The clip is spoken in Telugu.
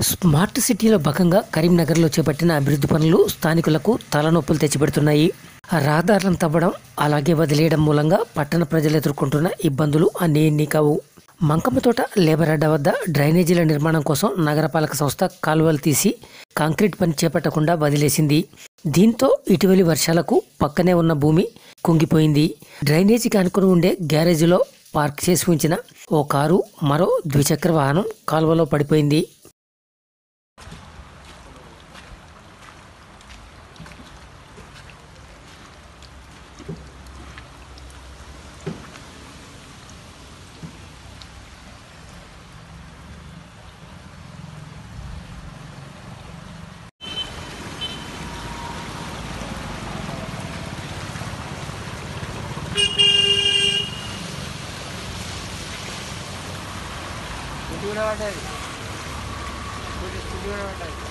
స్మార్ట్ సిటీలో భాగంగా కరీంనగర్లో చేపట్టిన అభివృద్ధి పనులు స్థానికులకు తలనొప్పులు తెచ్చిపెడుతున్నాయి రహదారులను తవ్వడం అలాగే వదిలేయడం మూలంగా పట్టణ ప్రజలు ఎదుర్కొంటున్న ఇబ్బందులు అన్నీ ఎన్ని కావు మంకమ్మతోట లేబర్ అడ్డ వద్ద డ్రైనేజీల నిర్మాణం కోసం నగరపాలక సంస్థ కాలువలు తీసి కాంక్రీట్ పని చేపట్టకుండా వదిలేసింది దీంతో ఇటీవలి వర్షాలకు పక్కనే ఉన్న భూమి కుంగిపోయింది డ్రైనేజీకి అనుకుని ఉండే గ్యారేజీలో పార్క్ చేసి ఉంచిన ఓ కారు మరో ద్విచక్ర వాహనం కాలువలో పడిపోయింది స్కూటీ కూడా పడ్డది స్కూటీ స్కూటీ కూడా పడ్డది